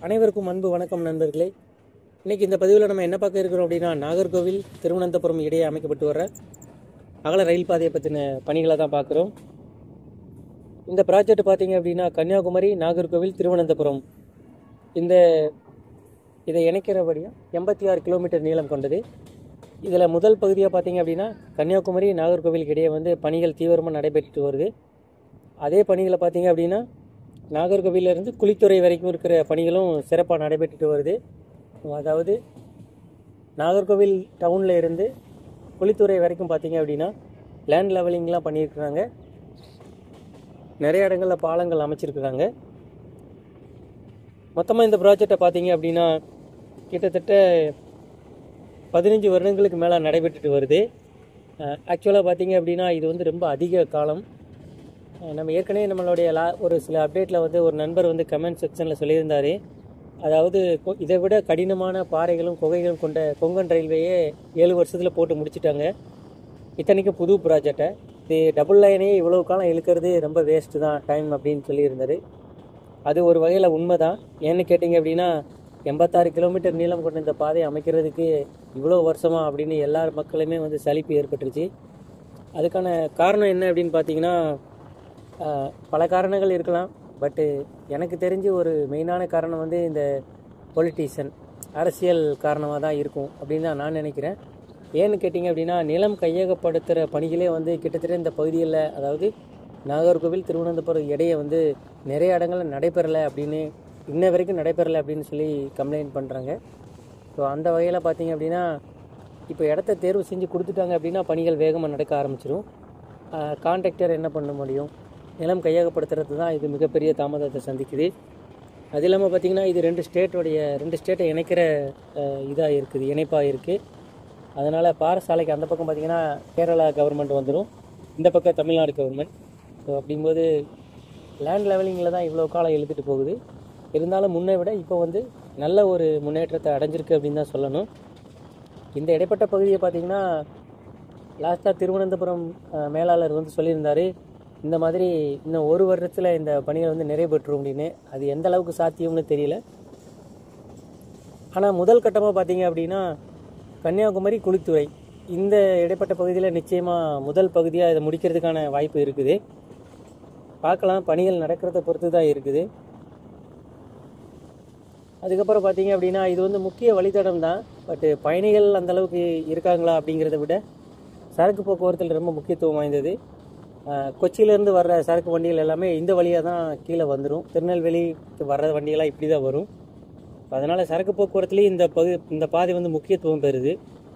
அனைவருக்கும் அன்பு வணக்கம் நண்பர்களே இன்னைக்கு இந்த பதிவில் நம்ம என்ன பார்க்க இருக்கிறோம் அப்படின்னா நாகர்கோவில் திருவனந்தபுரம் இடையே அமைக்கப்பட்டு வர அகல ரயில் பாதையை பற்றின பணிகளை தான் பார்க்குறோம் இந்த ப்ராஜெக்ட் பார்த்தீங்க அப்படின்னா கன்னியாகுமரி நாகர்கோவில் திருவனந்தபுரம் இந்த இதை இணைக்கிறபடியாக எண்பத்தி ஆறு கிலோமீட்டர் நீளம் கொண்டது இதில் முதல் பகுதியாக பார்த்தீங்க அப்படின்னா கன்னியாகுமரி நாகர்கோவிலுக்கு இடையே வந்து பணிகள் தீவிரமாக நடைபெற்று வருது அதே பணிகளை பார்த்தீங்க அப்படின்னா நாகர்கோவிலிருந்து குளித்துறை வரைக்கும் இருக்கிற பணிகளும் சிறப்பாக நடைபெற்றுட்டு வருது அதாவது நாகர்கோவில் டவுனில் இருந்து குளித்துறை வரைக்கும் பார்த்தீங்க அப்படின்னா லேண்ட் லெவலிங்லாம் பண்ணியிருக்கிறாங்க நிறைய இடங்களில் பாலங்கள் அமைச்சிருக்கிறாங்க மொத்தமாக இந்த ப்ராஜெக்டை பார்த்தீங்க அப்படின்னா கிட்டத்தட்ட பதினஞ்சு வருடங்களுக்கு மேலே நடைபெற்றுட்டு வருது ஆக்சுவலாக பார்த்தீங்க அப்படின்னா இது வந்து ரொம்ப அதிக காலம் அஹ் நம்ம ஏற்கனவே நம்மளுடைய லா ஒரு சில அப்டேட்டில் வந்து ஒரு நண்பர் வந்து கமெண்ட் செக்ஷனில் சொல்லியிருந்தார் அதாவது கொ- இதை விட கடினமான பாறைகளும் குகைகளும் கொண்ட கொங்கன் ரயில்வேயே ஏழு வருஷத்தில் போட்டு முடிச்சிட்டாங்க இத்தனைக்கும் புது ப்ராஜெக்டை இது டபுள் லைனையே இவ்வளோ காலம் இழுக்கிறது ரொம்ப வேஸ்ட்டு தான் டைம் அப்படின்னு சொல்லியிருந்தார் அது ஒரு வகையில் உண்மை தான் ஏன்னு கேட்டிங்க அப்படின்னா எண்பத்தாறு கிலோமீட்டர் நீளம் கொண்ட இந்த பாதையை அமைக்கிறதுக்கு இவ்வளோ வருஷமா அப்படின்னு எல்லா மக்களுமே வந்து சலிப்பு ஏற்பட்டுருச்சு அதுக்கான காரணம் என்ன அப்படின்னு பார்த்தீங்கன்னா ஆஹ், பல காரணங்கள் இருக்கலாம் பட்டு எனக்கு தெரிஞ்சு ஒரு மெயினான காரணம் வந்து இந்த பொலிட்டீஷியன் அரசியல் காரணமாக தான் இருக்கும் அப்படின்னு தான் நான் நினைக்கிறேன் ஏன்னு கேட்டிங்க அப்படின்னா நிலம் கையகப்படுத்துகிற பணிகளே வந்து கிட்டத்தட்ட இந்த பகுதியில் அதாவது நாகர்கோவில் திருவனந்தபுரம் இடையே வந்து நிறைய இடங்கள்ல நடைபெறலை அப்படின்னு இன்ன வரைக்கும் நடைபெறலை அப்படின்னு சொல்லி கம்ப்ளைண்ட் பண்ணுறாங்க ஸோ அந்த வகையில் பார்த்தீங்க அப்படின்னா இப்போ இடத்த தேர்வு செஞ்சு கொடுத்துட்டாங்க அப்படின்னா பணிகள் வேகமாக நடக்க ஆரம்பிச்சிடும் கான்ட்ராக்டர் என்ன பண்ண முடியும் நிலம் கையகப்படுத்துறது தான் இது மிகப்பெரிய தாமதத்தை சந்திக்குது அது இல்லாமல் பார்த்தீங்கன்னா இது ரெண்டு ஸ்டேட்டோடைய ரெண்டு ஸ்டேட்டை இணைக்கிற இதாக இருக்குது இணைப்பாக இருக்குது அதனால் பாரசாலைக்கு அந்த பக்கம் பார்த்தீங்கன்னா கேரளா கவர்மெண்ட் வந்துடும் இந்த பக்கம் தமிழ்நாடு கவர்மெண்ட் ஸோ அப்படிங்கும்போது லேண்ட் லெவலிங்கில் தான் இவ்வளோ காலம் இழுத்துட்டு போகுது இருந்தாலும் முன்னை விட இப்போ வந்து நல்ல ஒரு முன்னேற்றத்தை அடைஞ்சிருக்கு அப்படின்னு தான் சொல்லணும் இந்த இடைப்பட்ட பகுதியை பார்த்தீங்கன்னா லாஸ்ட்டாக திருவனந்தபுரம் அஹ், மேலாளர் வந்து சொல்லியிருந்தாரு இந்த மாதிரி இன்னும் ஒரு வருடத்தில் இந்த பணிகள் வந்து நிறைவேற்றும் அப்படின்னு அது எந்த அளவுக்கு சாத்தியம்னு தெரியல ஆனால் முதல் கட்டமாக பார்த்தீங்க அப்படின்னா கன்னியாகுமரி குளித்துறை இந்த இடைப்பட்ட பகுதியில் நிச்சயமாக முதல் பகுதியாக இதை முடிக்கிறதுக்கான வாய்ப்பு இருக்குது பார்க்கலாம் பணிகள் நடக்கிறத பொறுத்து தான் இருக்குது அதுக்கப்புறம் பார்த்தீங்க அப்படின்னா இது வந்து முக்கிய வழித்தடம் தான் பட்டு பயணிகள் அந்த அளவுக்கு இருக்காங்களா அப்படிங்கிறத விட சரக்கு போக்குவரத்தில் ரொம்ப முக்கியத்துவம் வாய்ந்தது ஆஹ் கொச்சியிலேருந்து வர்ற சரக்கு வண்டிகள் எல்லாமே இந்த வழியாக தான் கீழே வந்துடும் திருநெல்வேலிக்கு வர்ற வண்டியெல்லாம் இப்படி தான் வரும் அதனால் சரக்கு போக்குவரத்துலேயும் இந்த பகு இந்த பாதை வந்து முக்கியத்துவம் பெறுது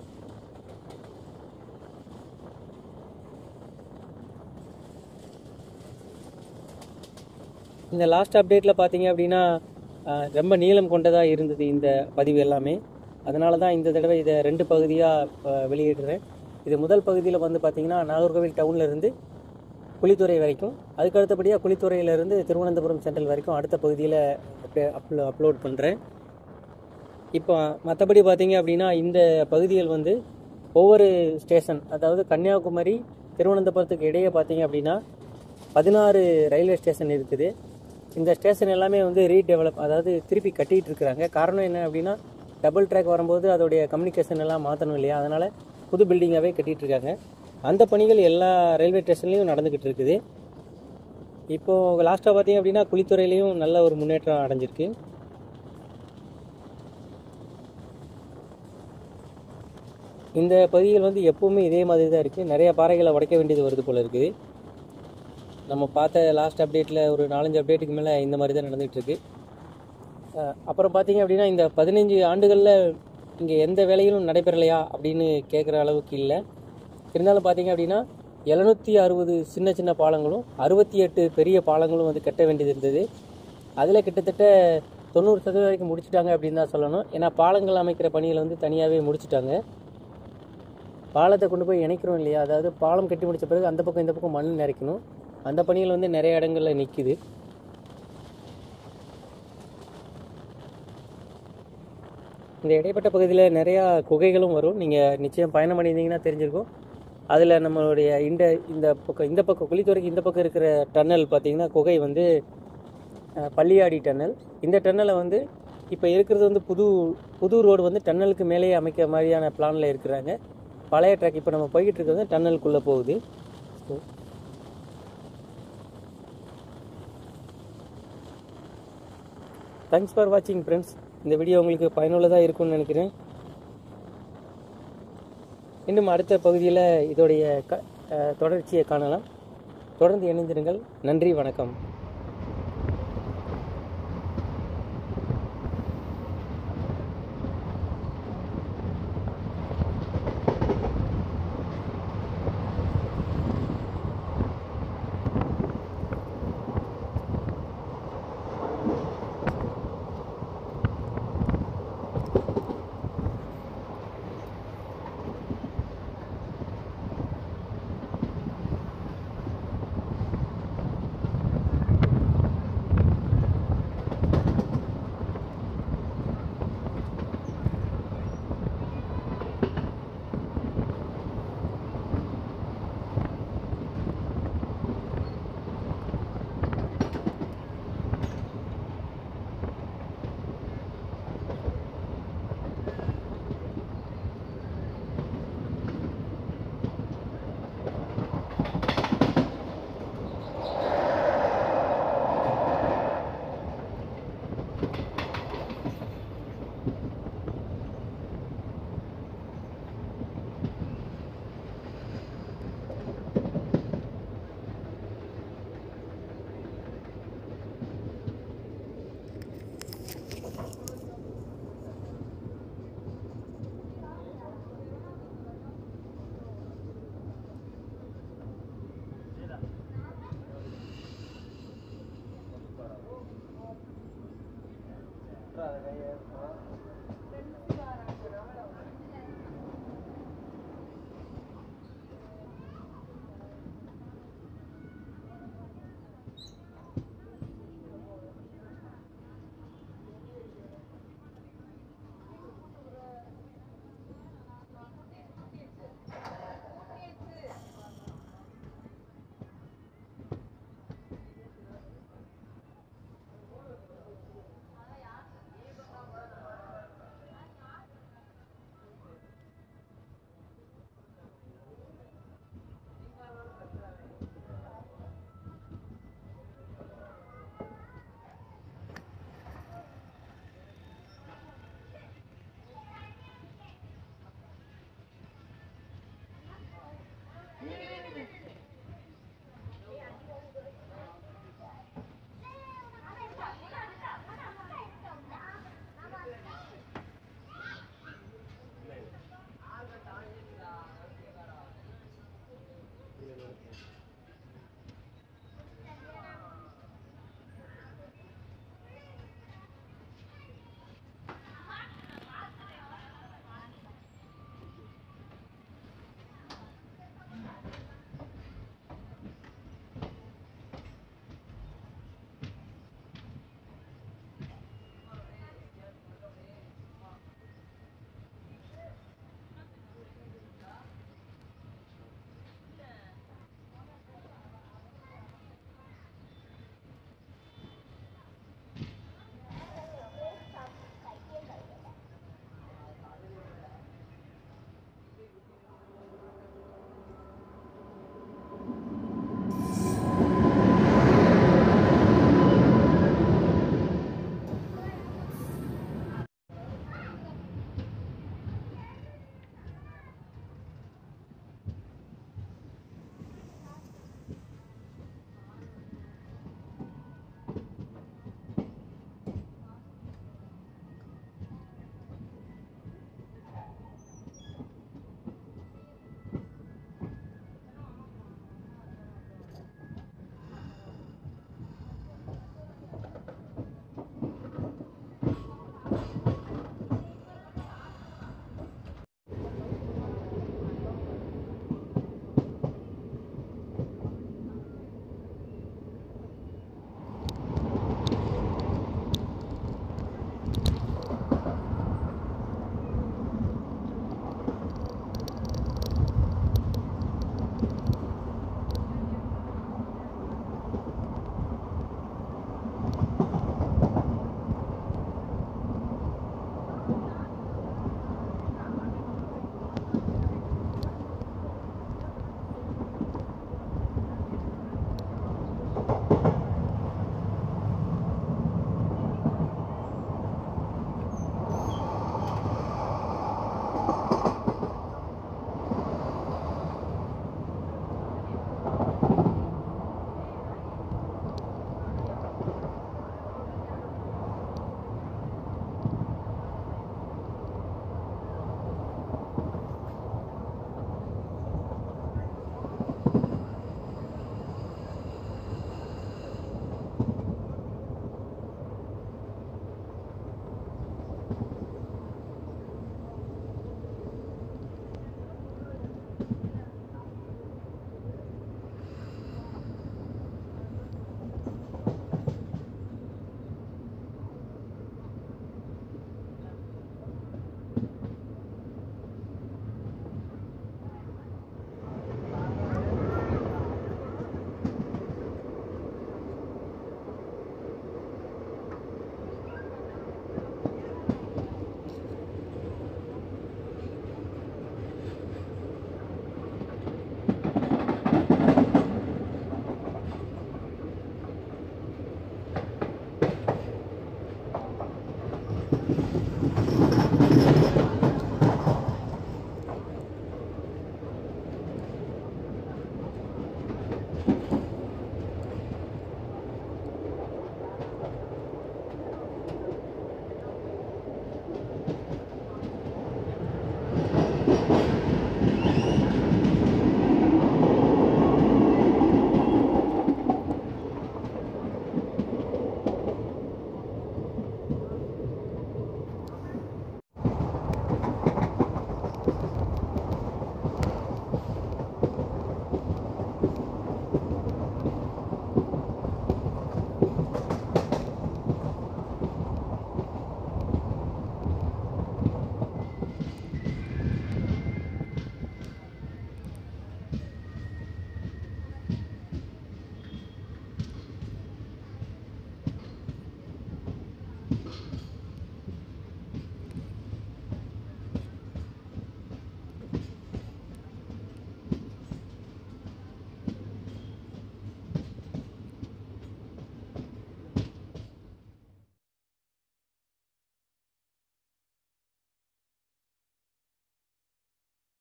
இந்த லாஸ்ட் அப்டேட்டில் பார்த்தீங்க அப்படின்னா ஆஹ், ரொம்ப நீளம் கொண்டதாக இருந்தது இந்த பதிவு எல்லாமே அதனால தான் இந்த தடவை இதை ரெண்டு பகுதியாக வெளியிடுறேன் இது முதல் பகுதியில் வந்து பார்த்தீங்கன்னா நாகர்கோவில் டவுன்ல இருந்து குளித்துறை வரைக்கும் அதுக்கு அடுத்தபடியாக குளித்துறையிலேருந்து திருவனந்தபுரம் சென்ட்ரல் வரைக்கும் அடுத்த பகுதியில் அப்லோ அப்லோட் பண்ணுறேன் இப்போ மற்றபடி பார்த்தீங்க அப்படின்னா இந்த பகுதிகள் வந்து ஒவ்வொரு ஸ்டேஷன் அதாவது கன்னியாகுமரி திருவனந்தபுரத்துக்கு இடையே பார்த்தீங்க அப்படின்னா பதினாறு ரயில்வே ஸ்டேஷன் இருக்குது இந்த ஸ்டேஷன் எல்லாமே வந்து ரீடெவலப் அதாவது திருப்பி கட்டிட்டு இருக்கிறாங்க காரணம் என்ன அப்படின்னா டபுள் ட்ராக் வரும்போது அதோடைய கம்யூனிகேஷன் எல்லாம் மாற்றணும் இல்லையா அதனால் புது பில்டிங்காகவே கட்டிட்டு இருக்காங்க அந்த பணிகள் எல்லா ரயில்வே ஸ்டேஷன்லையும் நடந்துக்கிட்டு இருக்குது இப்போது லாஸ்ட்டாக பார்த்தீங்க அப்படின்னா குளித்துறையிலையும் நல்ல ஒரு முன்னேற்றம் அடைஞ்சிருக்கு இந்த பகுதிகள் வந்து எப்பவுமே இதே மாதிரி தான் இருக்குது நிறைய பாறைகளை உடைக்க வேண்டியது வருது போல இருக்குது நம்ம பார்த்த லாஸ்ட் அப்டேட்டில் ஒரு நாலஞ்சு அப்டேட்டுக்கு மேலே இந்த மாதிரி தான் நடந்துகிட்டு இருக்கு அஹ் அப்புறம் பார்த்தீங்க அப்படின்னா இந்த பதினஞ்சு ஆண்டுகளில் இங்கே எந்த வேலைகளும் நடைபெறலையா அப்படின்னு கேட்குற அளவுக்கு இல்லை இருந்தாலும் பார்த்தீங்க அப்படின்னா எழுநூற்றி அறுபது சின்ன சின்ன பாலங்களும் அறுபத்தி எட்டு பெரிய பாலங்களும் வந்து கட்ட வேண்டியது இருந்தது அதில் கிட்டத்தட்ட தொண்ணூறு சதவீதம் வரைக்கும் முடிச்சிட்டாங்க அப்படின்னு தான் சொல்லணும் ஏன்னா பாலங்கள் அமைக்கிற பணிகளை வந்து தனியாகவே முடிச்சிட்டாங்க பாலத்தை கொண்டு போய் இணைக்கிறோம் இல்லையா அதாவது பாலம் கட்டி முடிச்ச பிறகு அந்த பக்கம் இந்த பக்கம் மண் நிறைக்கணும் அந்த பணிகள் வந்து நிறைய இடங்கள்ல நிற்கிது இந்த இடைப்பட்ட பகுதியில் நிறையா குகைகளும் வரும் நீங்கள் நிச்சயம் பயணம் பண்ணியிருந்தீங்கன்னா தெரிஞ்சிருக்கும் அதில் நம்மளுடைய இந்த இந்த பக்கம் இந்த பக்கம் குளித்துறைக்கு இந்த பக்கம் இருக்கிற டன்னல் பார்த்தீங்கன்னா குகை வந்து அஹ், பள்ளியாடி டன்னல் இந்த டன்னலை வந்து இப்போ இருக்கிறது வந்து புது புது ரோடு வந்து டன்னலுக்கு மேலேயே அமைக்கிற மாதிரியான பிளானில் இருக்கிறாங்க பழைய ட்ராக் இப்போ நம்ம போய்கிட்டு இருக்கிறது வந்து டன்னலுக்குள்ளே போகுது ஸோ தேங்க்ஸ் ஃபார் வாட்சிங் ஃப்ரெண்ட்ஸ் இந்த வீடியோ உங்களுக்கு பயனுள்ளதாக இருக்கும்னு நினைக்கிறேன் இன்னும் அடுத்த பகுதியில் இதோடைய க அஹ், தொடர்ச்சியை காணலாம் தொடர்ந்து இணைந்திருங்கள் நன்றி வணக்கம் அதை கையை